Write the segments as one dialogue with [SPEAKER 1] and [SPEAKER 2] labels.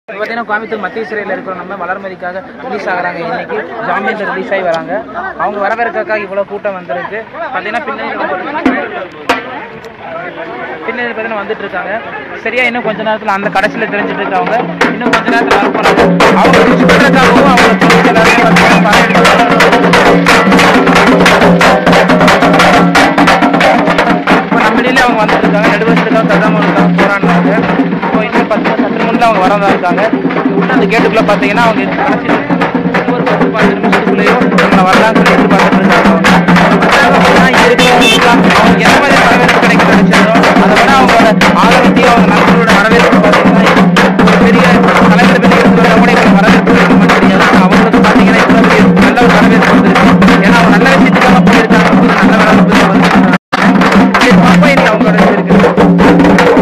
[SPEAKER 1] இப்போ பார்த்தீங்கன்னா கோயம்புத்தூர் மத்திய சிறையில் இருக்கிற நம்ம வளர்மதிக்காக ரிலீஸ் ஆகுறாங்க இன்னைக்கு ஜாமீனில் ரிலீஸ் ஆகி வராங்க அவங்க வரவேற்கிறதுக்காக இவ்வளோ கூட்டம் வந்திருக்கு பார்த்தீங்கன்னா பின்னாடி பின்னாடி பார்த்தீங்கன்னா வந்துட்டு இருக்காங்க சரியா இன்னும் கொஞ்ச நேரத்தில் அந்த கடைசியில் தெரிஞ்சுட்டு இருக்கவங்க இன்னும் கொஞ்ச நேரத்தில் வர போறாங்க அவங்க ரிலீஸ் பண்ணுறதுக்காகவும் அவங்க police எல்லாருமே வந்து இப்போ நம்மளிலே அவங்க வந்துட்டு இருக்காங்க நடுவரத்துக்காக கதாமனுக்காக போராடினாங்க இப்போ இன்னும் பத்து சற்று முன்னில் அவங்க வரதா இருக்காங்க உள்ள அந்த கேட்டுக்குள்ளே பார்த்தீங்கன்னா அவங்க கடைசி ஒரு பத்து பதினஞ்சு நிமிஷத்துக்குள்ளேயோ நம்மளை வரலாம்னு சொல்லி எதிர்பார்த்துட்டு இருக்காங்க அவங்க இங்க இருக்கிறவங்களுக்குலாம் அவங்க எந்த மாதிரி வரவேற்பு கிடைக்க நினைச்சாரோ அதை விட அவங்களோட ஆதரத்தையும் அவங்க நண்பர்களோட வரவேற்பு பார்த்தீங்கன்னா ஒரு பெரிய தலைவர் பெரிய இருக்கிறவங்க கூட இவங்க வரவேற்பு கிடைக்க தெரியாது அவங்களுக்கு பார்த்தீங்கன்னா இவ்வளோ பெரிய நல்ல ஒரு வரவேற்பு வந்துருக்கு ஏன்னா அவங்க நல்ல விஷயத்துக்காக போயிருக்காங்க போது நல்ல வரவேற்பு வந்து அப்போ இல்லை அவங்களோட இது இருக்கு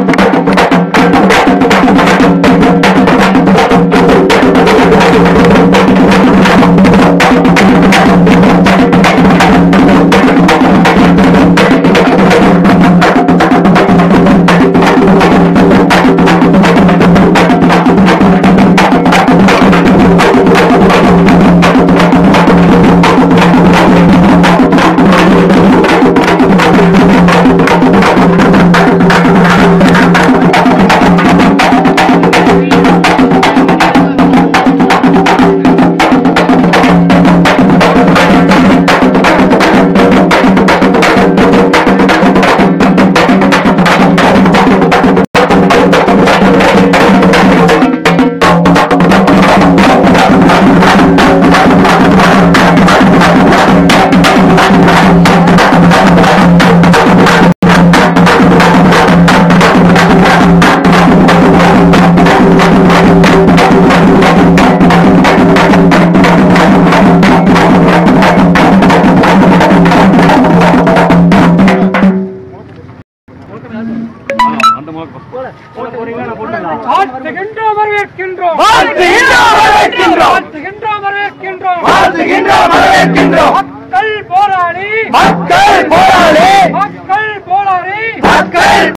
[SPEAKER 2] வாழ்த்துகின்றோம் வரவேற்கின்றோம்
[SPEAKER 3] வாழ்த்துகின்றோம், வரவேற்கின்றோம்.
[SPEAKER 2] வாழ்த்துகின்றோம் வரவேற்கின்றோம்
[SPEAKER 3] வாழ்த்துகின்றோம், வரவேற்கின்றோம்.
[SPEAKER 2] மக்கள் போராளி
[SPEAKER 3] மக்கள் போராளி
[SPEAKER 2] மக்கள் போராளி
[SPEAKER 3] மக்கள்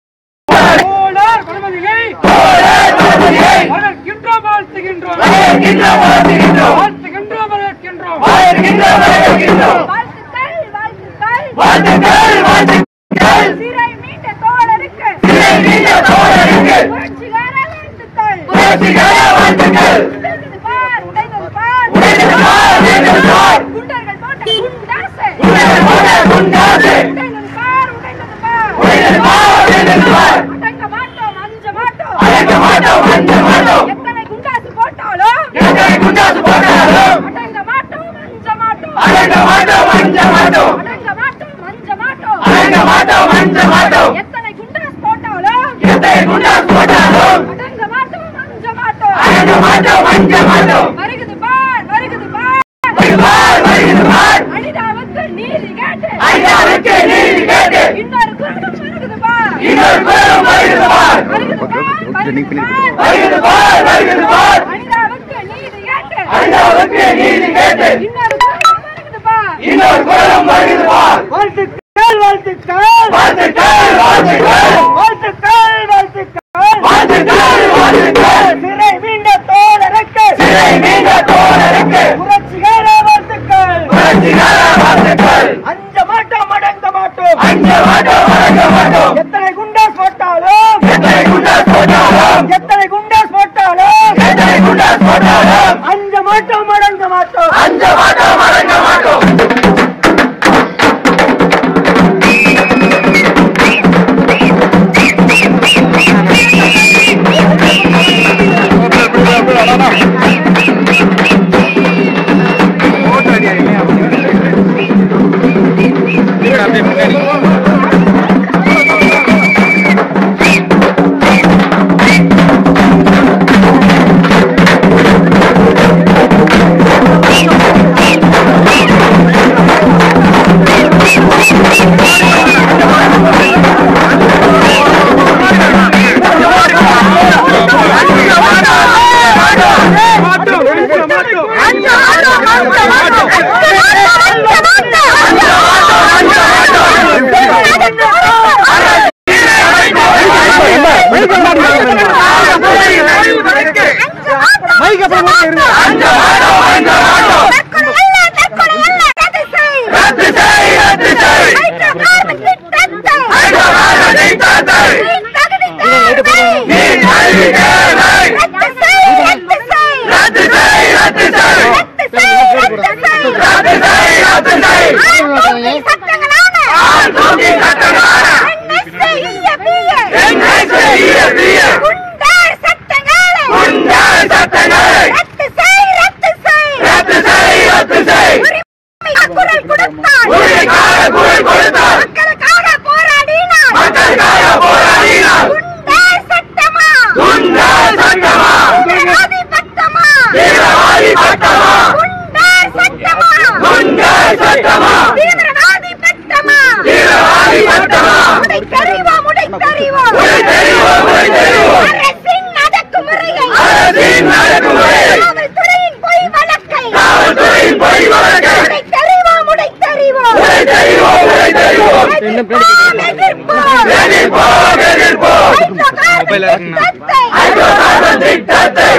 [SPEAKER 2] போலார் குணமதியை
[SPEAKER 3] போராட தளபதியை
[SPEAKER 2] வரவேற்கின்றோம் வாழ்த்துகின்றோம்
[SPEAKER 3] வரவேற்கின்றோம், வாழ்த்துகின்றோம்.
[SPEAKER 2] வாழ்த்துகின்றோம் வரவேற்கின்றோம்
[SPEAKER 3] வாழ்த்துகின்றோம், வரவேற்கின்றோம்.
[SPEAKER 4] வாழ்த்துக்கள் வாழ்த்துக்கள்
[SPEAKER 3] வாழ்த்துக்கள், வாழ்த்துக்கள்.
[SPEAKER 4] சிறை மீட்ட தோழருக்கு
[SPEAKER 3] சிறை மீட்ட தோழருக்கு
[SPEAKER 4] புரட்சிகர வாழ்த்துக்கள்
[SPEAKER 3] புரட்சிகர வாழ்த்துக்கள்.
[SPEAKER 4] உடைந்தது பார் உடைந்தது பார்
[SPEAKER 3] உடைந்தது பார், உடைந்தது பார்.
[SPEAKER 4] குண்டர்கள் போட்ட குண்டாசை
[SPEAKER 3] உடைந்தது போல குண்டாசு.
[SPEAKER 4] உடைந்தது பார் உடைந்தது பார்
[SPEAKER 3] உடைந்தது பார், உடைந்தது பார்.
[SPEAKER 4] அடங்க மாட்டோம் அஞ்ச மாட்டோம்
[SPEAKER 3] அடங்க மாட்டோம், அஞ்ச மாட்டோம்.
[SPEAKER 4] எத்தனை குண்டாசு போட்டாலும்
[SPEAKER 3] எத்தனை குண்டாசு போட்டாலும்
[SPEAKER 4] அடங்க மாட்டோம் அஞ்ச மாட்டோம்
[SPEAKER 3] அடங்க மாட்டோம், அஞ்ச மாட்டோம்.
[SPEAKER 4] அடங்க மாட்டோம் அஞ்ச மாட்டோம்
[SPEAKER 3] அடங்க மாட்டோம், அஞ்ச மாட்டோம்.
[SPEAKER 4] எத்தனை குண்டாசு போட்டாலும்
[SPEAKER 3] எத்தனை குண்டாசு போட்டாலும்
[SPEAKER 4] அடங்க மாட்டோம் அஞ்ச மாட்டோம்
[SPEAKER 3] அடங்க மாட்டோம், அஞ்ச மாட்டோம்.
[SPEAKER 4] வருகுது பார் வருகுது பார்
[SPEAKER 3] வருவார், வருகிறார்.
[SPEAKER 4] அனிதாவுக்கு நீதி கேட்டு
[SPEAKER 3] ஐயாவுக்கு நீதி கேட்டு
[SPEAKER 4] இன்னொரு குரலும் வருகுது பார்
[SPEAKER 3] இன்னொரு குரலும் வருகிறார்.
[SPEAKER 4] வருகுது பார் வருகுது பார்
[SPEAKER 3] வருகிறார், வருகிறார்.
[SPEAKER 4] அனிதாவுக்கு நீதி கேட்டு
[SPEAKER 3] ஐயாவுக்கு நீதி கேட்டு
[SPEAKER 4] இன்னொரு குரலும் வருகுது பார்
[SPEAKER 3] இன்னொரு குரலும் வருகிறார்.
[SPEAKER 2] வாழ்த்துக்கள் வாழ்த்துக்கள்
[SPEAKER 3] வாழ்த்துக்கள், வாழ்த்துக்கள்.
[SPEAKER 2] வாழ்த்துக்கள் வாழ்த்துக்கள்
[SPEAKER 3] வாழ்த்துக்கள், வாழ்த்துக்கள்.
[SPEAKER 2] சிறை மீண்ட தோழருக்கு
[SPEAKER 3] சிறை மீண்ட தோழருக்கு
[SPEAKER 2] புரட்சிகர வாழ்த்துக்கள்
[SPEAKER 3] புரட்சிகர வாழ்த்துக்கள்.
[SPEAKER 2] அஞ்ச மாட்டோம் அடங்க மாட்டோம்
[SPEAKER 3] அஞ்ச மாட்டோம், அடங்க மாட்டோம்.
[SPEAKER 2] எத்தனை குண்டாஸ் போட்டாலும்
[SPEAKER 3] எத்தனை குண்டாசு போட்டாலும்
[SPEAKER 2] எத்தனை குண்டாஸ் போட்டாலும்
[SPEAKER 3] எத்தனை குண்டாசு போட்டாலும்
[SPEAKER 2] அஞ்ச மாட்டோம் அடங்க மாட்டோம்
[SPEAKER 3] அஞ்ச மாட்டோம், அடங்க மாட்டோம்.
[SPEAKER 4] வாழ்த்துக்கள்
[SPEAKER 2] மைக் அப்புறம் போட்டு இருங்க
[SPEAKER 3] அஞ்ச மாட்டோம் அஞ்ச மாட்டோம்
[SPEAKER 4] தற்கொலை அல்ல தற்கொலை அல்ல ரத்து செய்
[SPEAKER 3] ரத்து செய் ரத்து செய்
[SPEAKER 4] ஹைட்ரோ கார்பன் திட்டத்தை
[SPEAKER 3] ஹைதராபாத் திட்டத்தை
[SPEAKER 4] நீ தகுதி தேவை
[SPEAKER 3] நீ கல்வி தேவை
[SPEAKER 4] ரத்து செய் ரத்து செய்
[SPEAKER 3] ரத்து செய் ரத்து செய்
[SPEAKER 4] ரத்து செய் ரத்து செய்
[SPEAKER 3] ரத்து செய் ரத்து செய்
[SPEAKER 4] ஆண்தூக்கி சட்டங்களான
[SPEAKER 3] ஆண் தூக்கி சட்டங்களான
[SPEAKER 4] NSA, EFBA,
[SPEAKER 3] NSA,
[SPEAKER 4] குண்டர் சட்டங்களை
[SPEAKER 3] குண்டர் சட்டங்களை
[SPEAKER 4] ரத்து செய் ரத்து செய்
[SPEAKER 3] ரத்து செய் ரத்து செய்
[SPEAKER 4] உரிமைக்காக குரல் கொடுத்தார்
[SPEAKER 3] உரிமைக்காக குரல் கொடுத்தார்
[SPEAKER 4] மக்களுக்காக போராடினார்
[SPEAKER 3] மக்களுக்காக போராடினார்
[SPEAKER 4] குண்டர் சட்டமா
[SPEAKER 3] குண்டர் சட்டமா
[SPEAKER 4] தீவிரவாதி பட்டமா
[SPEAKER 3] தீவிரவாதி பட்டமா
[SPEAKER 4] குண்டர் சட்டமா
[SPEAKER 3] குண்டர் சட்டமா
[SPEAKER 4] தீவிரவாதி பட்டமா
[SPEAKER 3] தீவிரவாதி பட்டமா
[SPEAKER 4] உடை தெரிவோம் உடை தெரிவோம்
[SPEAKER 3] உடை தெரிவோம், உடை தெரிவோம்.
[SPEAKER 4] அரசின் அடக்குமுறையை
[SPEAKER 3] அரசின் அடக்குமுறையை
[SPEAKER 4] காவல்துறையின் பொய் வழக்கை
[SPEAKER 3] காவல்துறையின் பொய் வழக்கை
[SPEAKER 4] உடை தெரிவோம் உடை தெரிவோம்
[SPEAKER 3] உடை தெரிவோம் உடை தெரிவோம்
[SPEAKER 4] எதிர்ப்போம் எதிர்ப்போம்
[SPEAKER 3] எதிர்ப்போம் எதிர்ப்போம்
[SPEAKER 4] ஹைட்ரோகார்பன் திட்டத்தை
[SPEAKER 3] ஹைதராபாத் திட்டத்தை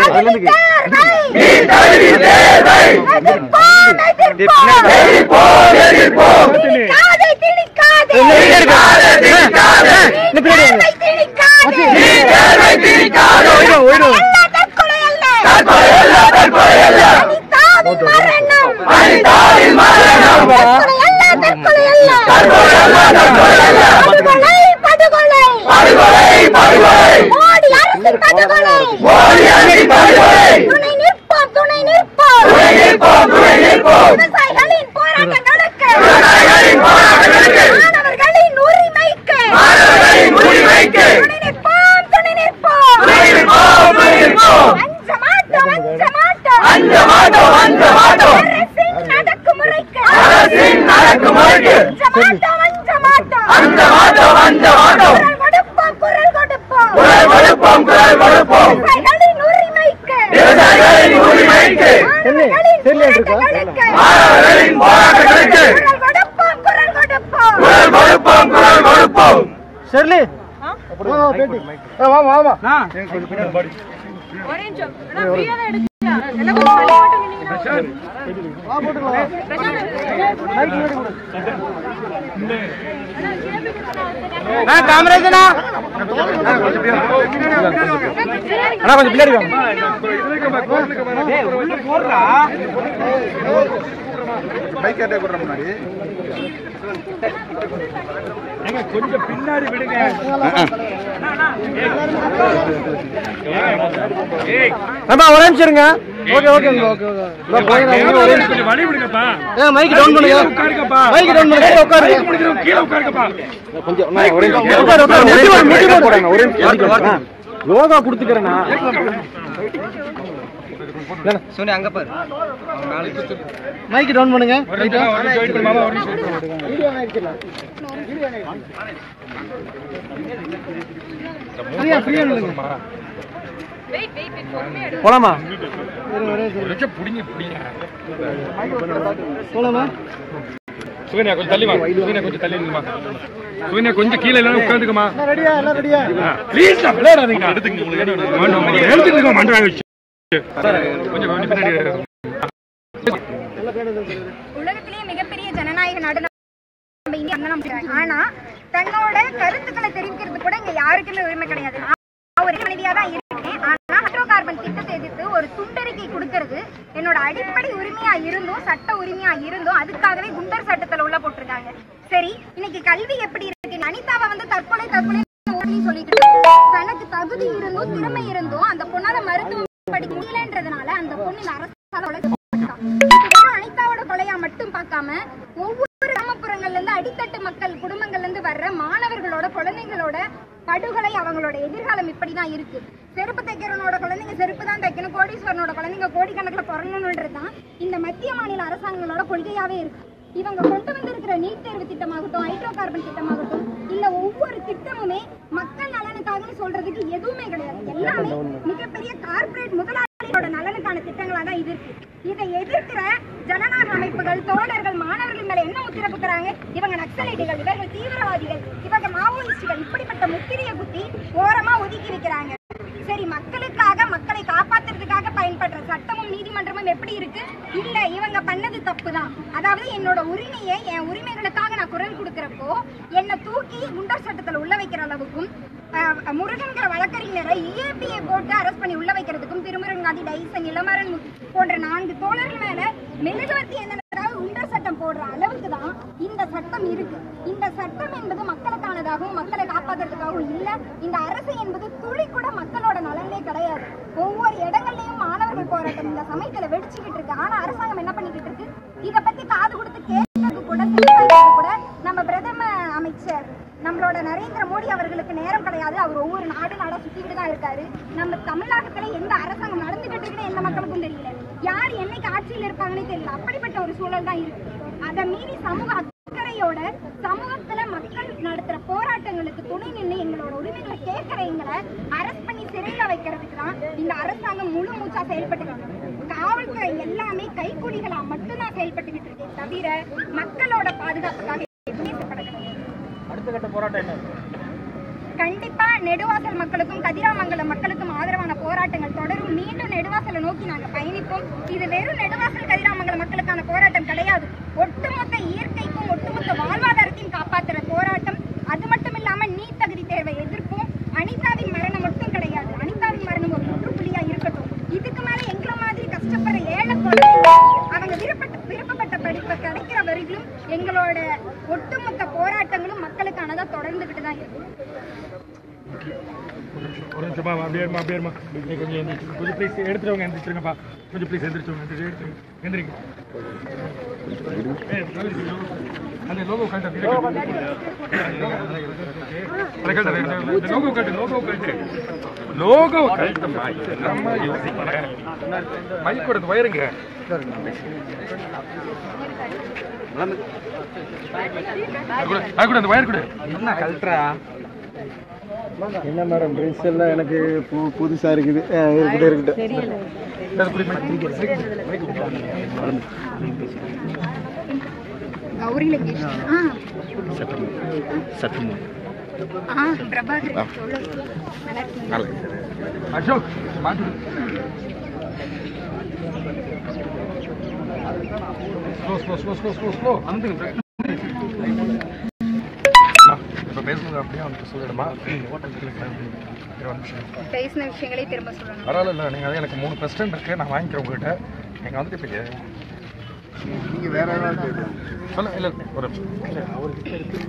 [SPEAKER 3] நீ கல்வி தேவை
[SPEAKER 4] எதிர்ப்போம் எதிர்ப்போம்
[SPEAKER 3] எதிர்ப்போம் எதிர்ப்போம்
[SPEAKER 4] திணிக்காதே திணிக்காதே
[SPEAKER 3] திணிக்காதே திணிக்காதே
[SPEAKER 4] நீ தேர்வை திணிக்காதே
[SPEAKER 3] நீ தேர்வை திணிக்காதே
[SPEAKER 4] அல்ல தற்கொலை அல்ல
[SPEAKER 3] தற்கொலை அல்ல தற்கொலை அல்ல
[SPEAKER 4] அனிதாவின் மரணம்
[SPEAKER 3] அனிதாவின் மரணம்
[SPEAKER 4] தற்கொலை அல்ல தற்கொலை அல்ல
[SPEAKER 3] தற்கொலை அல்ல தற்கொலை அல்ல
[SPEAKER 4] படுகொலை படுகொலை
[SPEAKER 3] படுகொலை படுகொலை
[SPEAKER 4] மோடி அரசு படுகொலை
[SPEAKER 3] மோடி அரசு படுகொலை
[SPEAKER 4] துணை நிற்போம் துணை நிற்போம்
[SPEAKER 3] துணை நிற்போம் துணை நிற்போம்
[SPEAKER 4] விவசாயிகளின் போராட்டங்களுக்கு
[SPEAKER 3] விவசாயிகளின் போராட்டங்களுக்கு
[SPEAKER 4] மாணவர்களின் உரிமைக்கு
[SPEAKER 3] மாணவர்களின் உரிமைக்கு
[SPEAKER 4] துணை நிற்போம் துணை நிற்போம்
[SPEAKER 3] துணை நிற்போம் துணை நிற்போம்
[SPEAKER 4] அஞ்ச மாட்டோம் அஞ்ச மாட்டோம்
[SPEAKER 3] அஞ்ச மாட்டோம் அஞ்ச மாட்டோம்
[SPEAKER 4] அரசின் அடக்குமுறைக்கு
[SPEAKER 3] அரசின் அடக்குமுறைக்கு
[SPEAKER 4] அஞ்ச மாட்டோம் அஞ்ச மாட்டோம்
[SPEAKER 3] அஞ்ச மாட்டோம் அஞ்ச மாட்டோம்
[SPEAKER 4] குரல் கொடுப்போம் குரல் கொடுப்போம்
[SPEAKER 3] குரல் கொடுப்போம் குரல் கொடுப்போம்
[SPEAKER 4] விவசாயிகளின் உரிமைக்கு
[SPEAKER 3] விவசாயிகளின் உரிமைக்கு
[SPEAKER 4] மாணவர்களின் போராட்டங்களுக்கு
[SPEAKER 3] மாணவர்களின் போராட்டங்களுக்கு
[SPEAKER 4] குரல் கொடுப்போம் குரல் கொடுப்போம்
[SPEAKER 3] குரல் கொடுப்போம் குரல் கொடுப்போம்
[SPEAKER 2] ஷெர்லி பேட்டி வாமா வாமா
[SPEAKER 4] ஒரே நிமிஷம் நான் ஃப்ரீயா தான் எடுத்துட்டேன் எல்லாம் கொஞ்சம் தள்ளி மட்டும் நின்னீங்கன்னா
[SPEAKER 2] வா போட்டுக்கலாம் மைக் முன்னாடி கொடு
[SPEAKER 1] ஆ காமராஜனா அண்ணா கொஞ்சம் பின்னாடி வாங்க நம்ம ஒரே நிமிஷம் இருங்க ஓகே ஓகே ஓகே ஓகே
[SPEAKER 5] வழி விடுங்கப்பா
[SPEAKER 1] ஏன் மைக் டவுன் பண்ணுங்க
[SPEAKER 5] உட்காருங்கப்பா
[SPEAKER 1] மைக் டவுன் பண்ணுங்க உட்காருங்க
[SPEAKER 5] முடிக்கிறோம் கீழே உட்காருங்கப்பா
[SPEAKER 1] உட்காரு உட்காரு முட்டி போடு முட்டி போடு ஒரே நிமிஷம் யோகா கொடுத்துக்கிறேண்ணா சோனி அங்க பாரு மைக் டவுன் பண்ணுங்க ரைட்டா
[SPEAKER 5] ஒரு நிமிஷம் wait பண்ணு, மாமா, ஒரு நிமிஷம் wait பண்ணு.
[SPEAKER 2] வீடியோ ஆயிடுச்சுல ஃப்ரீயா ஃப்ரீயா நில்லுங்க
[SPEAKER 1] போலாமா
[SPEAKER 5] ஒரு நிமிஷம் புடிங்க, புடிங்க.
[SPEAKER 2] போலாமா
[SPEAKER 5] சுகன்யா, கொஞ்சம் தள்ளி வாங்க. சுகன்யா, கொஞ்சம் தள்ளி நில்லுமா. சுகன்யா, கொஞ்சம் கீழே இல்லைன்னா உட்காந்துக்கமா
[SPEAKER 2] எல்லாம் ரெடியா எல்லாம் ரெடியா
[SPEAKER 5] ப்ளீஸ் விளையாடாதீங்க எடுத்துட்டு இருக்கோம் மண்டபம் வச்சு கொஞ்சம் கொஞ்சம் பின்னாடி
[SPEAKER 4] உலகத்திலேயே மிகப்பெரிய ஜனநாயக நாடு நம்ம இந்தியா தான் நம்ம ஆனா தன்னோட கருத்துக்களை தெரிவிக்கிறது கூட இங்க யாருக்குமே உரிமை கிடையாது நான் ஒரு மனிதியா தான் இருக்கேன் ஆனா ஹைட்ரோ கார்பன் திட்டத்தை எதிர்த்து ஒரு துண்டறிக்கை கொடுக்கறது என்னோட அடிப்படை உரிமையா இருந்தும் சட்ட உரிமையா இருந்தும் அதுக்காகவே குண்டர் சட்டத்துல உள்ள போட்டிருக்காங்க சரி இன்னைக்கு கல்வி எப்படி இருக்கு அனிதாவை வந்து தற்கொலை தற்கொலை ஓடலி சொல்லிட்டு இருக்கு. தனக்கு தகுதி இருந்தும் திறமை இருந்தும் அந்த பொண்ணால மருத்துவம் படிக்க முடியலன்றதுனால அந்த பொண்ணு இந்த அரசால உழைக்கப்பட்டான். இது வெறும் அனிதாவோட கொலையா மட்டும் பார்க்காம ஒவ்வொரு கிராமப்புறங்கள்ல இருந்து அடித்தட்டு மக்கள் குடும்பங்கள்ல இருந்து வர்ற மாணவர்களோட குழந்தைங்களோட படுகொலை அவங்களோட எதிர்காலம் இப்படிதான் இருக்கு செருப்பு தைக்கிறவனோட குழந்தைங்க செருப்பு தான் தைக்கணும் கோடீஸ்வரனோட குழந்தைங்க கோடிக்கணக்கில் பிறந்தணுன்றது தான் இந்த மத்திய மாநில அரசாங்கங்களோட கொள்கையாவே இருக்கு இவங்க கொண்டு வந்திருக்கிற நீட் தேர்வு திட்டமாகட்டும் ஹைட்ரோ கார்பன் திட்டமாகட்டும் இல்ல ஒவ்வொரு திட்டமுமே மக்கள் நலனுக்காக சொல்றதுக்கு எதுவுமே கிடையாது எல்லாமே மிகப்பெரிய கார்ப்பரேட் முதலாளிகளோட நலனுக்கான திட்டங்களா தான் இது இருக்கு இதை எதிர்க்கிற ஜனநாயக அமைப்புகள் தோழர்கள் மாணவர்கள் மேல என்ன முத்திரை குத்துறாங்க இவங்க நக்சலைட்டுகள் இவர்கள் தீவிரவாதிகள் இவங்க மாவோயிஸ்டுகள் இப்படிப்பட்ட முத்திரையை குத்தி ஓரமா ஒதுக்கி வைக்கிறாங்க சரி மக்களுக்காக மக்களை காப்பாத்துறதுக்காக பயன் அதாவது என்னோட உரிமையை என் உரிமைகளுக்காக நான் குரல் கொடுக்கறப்போ என்னை தூக்கி குண்டர் சட்டத்துல உள்ள வைக்கிற அளவுக்கும் அஹ், முருகன்கிற வழக்கறிஞரை இஏபியை போட்டு அரெஸ்ட் பண்ணி உள்ள வைக்கிறதுக்கும் திருமுருகன்காந்தி டைசன் இளமரன் போன்ற நான்கு தோழர்கள் மேல மெழுகுவர்த்தி எந்தனதாக உண்டர் சட்டம் போடுற அளவுக்கு தான் இந்த சட்டம் இருக்கு இந்த சட்டம் என்பது மக்களுக்கானதாகவும் மக்களை காப்பாத்துறதுக்காகவும் இல்ல இந்த அரசு என்பது துளி கூட மக்களோட நலனே கிடையாது ஒவ்வொரு இடங்கள்லயும் மாணவர்கள் போராட்டம் இந்த சமயத்துல வெடிச்சுக்கிட்டு இருக்கு ஆனா அரசாங்கம் என்ன பண்ணிக்கிட்டு இருக்கு இத பத்தி காது கொடுத்து கேட்கறது கூட செவிசாய்க்கிறது கூட நம்ம பிரதம அமைச்சர் நம்மளோட நரேந்திர மோடி அவர்களுக்கு நேரம் கிடையாது அவர் ஒவ்வொரு நாடு நாடா சுத்திக்கிட்டு தான் இருக்காரு நம்ம தமிழ்நாட்டுல எந்த அரசாங்கம் நடந்துகிட்டு இருக்குன்னு எந்த மக்களுக்கும் தெரியல யார் என்னைக்கு ஆட்சியில் இருப்பாங்கன்னே தெரியல அப்படிப்பட்ட ஒரு சூழல் தான் இருக்கு அதை மீறி சமூக அக்கறையோட சமூகத்துல மக்கள் நடத்துற போராட்டங்களுக்கு துணை நின்று எங்களோட உரிமைகளை கேட்கிற எங்களை அரெஸ்ட் பண்ணி சிறையில வைக்கிறதுக்கு தான் இந்த அரசாங்கம் முழு மூச்சா செயல்பட்டு காவல்துறை எல்லாமே கைக்கூலிகளா மட்டும்தான் செயல்பட்டுக்கிட்டு இருக்கே தவிர மக்களோட பாதுகாப்புக்காக எதுவுமே செயல்பட கிடையாது
[SPEAKER 2] அடுத்த கட்ட போராட்டம் என்ன
[SPEAKER 4] கண்டிப்பா நெடுவாசல் மக்களுக்கும் கதிராமங்கலம் மக்களுக்கும் ஆதரவான போராட்டங்கள் தொடரும் மீண்டும் நெடுவாசலை நோக்கி நாங்க பயணிப்போம் இது வெறும் நெடுவாசல் கதிராமங்கலம் மக்களுக்கான போராட்டம் கிடையாது ஒட்டுமொத்த இயற்கைக்கும் ஒட்டுமொத்த வாழ்வாதாரத்தையும் காப்பாத்துற போராட்டம் அது மட்டும் இல்லாம நீட் தகுதி தேர்வை எதிர்ப்போம் அனிதாவின் மரணம் மட்டும் கிடையாது அனிதாவின் மரணம் ஒரு முற்றுப்புள்ளியா இருக்கட்டும் இதுக்கு மேல எங்களை மாதிரி கஷ்டப்படுற ஏழை குழந்தைங்க அவங்க விருப்பப்பட்ட விருப்பப்பட்ட படிப்பு கிடைக்கிற வரைக்கும் எங்களோட ஒட்டுமொத்த போராட்டங்களும் மக்களுக்கானதா தொடர்ந்துகிட்டு தான் இருக்கும்
[SPEAKER 5] ஒரு நிமிஷமா அப்படியே இருமா அப்படியே இருமா நீ கொஞ்சம் எந்திரிச்சு கொஞ்சம் ப்ளீஸ் எடுத்துருவங்க எந்திரிச்சிருங்கப்பா கொஞ்சம் ப்ளீஸ் எந்திரிச்சவங்க எந்திரிச்சு எடுத்துருங்க எந்திரிங்க ஏய், எந்திரிச்சு. அந்த லோகோ கழட்ட அதை கழட்ட லோகோ கழட்டு லோகோ கழட்டு லோகோ கழட்டம்மா என்னம்மா யோசிக்கிறேன் மைக்கோட வயருங்க அது கூட அது கூட அந்த வயர் கூட என்ன கழட்டுறா
[SPEAKER 2] என்ன மேடம் ட்ரெஸ் எல்லாம் எனக்கு பு புதுசா இருக்குது அஹ் இருக்கட்டும் இருக்கட்டும்
[SPEAKER 4] கௌரி லங்கேஷ் ஆ ஆ பிரபாகர் சொல்லு. நல்லா இருக்கீங்களா?
[SPEAKER 5] அசோக் மாட்டு slow slow slow slow slow slow வந்து இப்போ பேசுனது அப்படியே வந்து சொல்லிடுமா
[SPEAKER 4] பேசின விஷயங்களே திரும்ப சொல்லணும்
[SPEAKER 5] பரவாயில்ல இல்லை நீங்கள் எனக்கு மூணு பிரசிடென்ட் இருக்கு நான் வாங்கிக்கிறேன் உங்ககிட்ட நீங்கள் வந்துட்டு இப்போ
[SPEAKER 2] நீங்க வேற ஏதாவது கேட்கணும்
[SPEAKER 5] சொல்ல இல்லை ஒரு நிமிஷம்.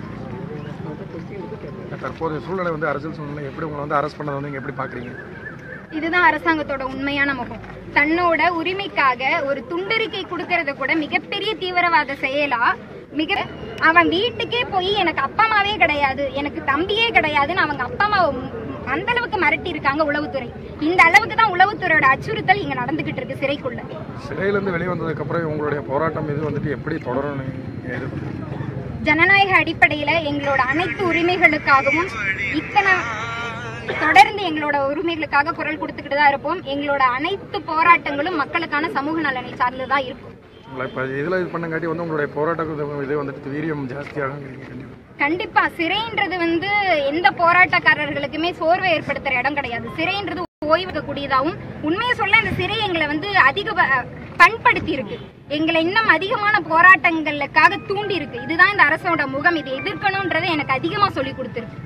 [SPEAKER 5] தற்போதைய சூழ்நிலை வந்து அரசியல் சூழ்நிலை எப்படி உங்களை வந்து அரெஸ்ட் பண்ணதை வந்து நீங்கள் எப்படி பார்க்குறீங்க
[SPEAKER 4] இதுதான் அரசாங்கத்தோட உண்மையான முகம் தன்னோட உரிமைக்காக ஒரு துண்டறிக்கை கொடுக்கறத கூட மிகப்பெரிய தீவிரவாத செயலா மிக அவன் வீட்டுக்கே போய் எனக்கு அப்பா அம்மாவே கிடையாது எனக்கு தம்பியே கிடையாதுன்னு அவங்க அப்பா அம்மாவை ம்- அந்த அளவுக்கு மிரட்டி இருக்காங்க உளவுத்துறை இந்த அளவுக்கு தான் உளவுத்துறையோட அச்சுறுத்தல் இங்க நடந்துகிட்டு இருக்கு சிறைக்குள்ள
[SPEAKER 5] சிறையிலேருந்து வெளியே வந்ததுக்கப்புறம் உங்களுடைய போராட்டம் இது வந்துட்டு எப்படி தொடரும் நீங்கள் எதிர்பார்க்குறீங்க
[SPEAKER 4] ஜனநாயக அடிப்படையில எங்களோட அனைத்து உரிமைகளுக்காகவும் இத்தனை தொடர்ந்து எங்களோட உரிமைகளுக்காக குரல் கொடுத்துக்கிட்டு தான் இருப்போம் எங்களோட அனைத்து போராட்டங்களும் மக்களுக்கான சமூக நலனை சார்ந்துதான் இருக்கும்
[SPEAKER 5] உங்களை இப்போ இதில் இது பண்ணங்காட்டி வந்து உங்களுடைய போராட்ட இது வந்துட்டு வீரியம் ஜாஸ்தியாகும் கண்டிப்பாக
[SPEAKER 4] கண்டிப்பா சிறைன்றது வந்து எந்த போராட்டக்காரர்களுக்குமே சோர்வை ஏற்படுத்துற இடம் கிடையாது சிறைன்றது ஓய்வெடுக்கக்கூடியதாகவும் உண்மையை சொல்ல இந்த சிறை எங்களை வந்து அதிக ப- பண்படுத்தி இருக்கு எங்களை இன்னும் அதிகமான போராட்டங்களுக்காக தூண்டி இருக்கு இதுதான் இந்த அரசோட முகம் இதை எதிர்க்கணும்ன்றதை எனக்கு அதிகமா சொல்லி கொடுத்துருக்கு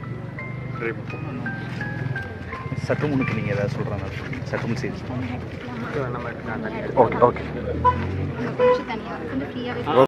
[SPEAKER 6] சற்று முன்னுக்கு நீங்கள் ஏதாவது சொல்கிறாங்க சற்று முன் செய்தி ஓகே ஓகே
[SPEAKER 4] கொஞ்சம் தனியா கொஞ்சம் ஃப்ரீயாவே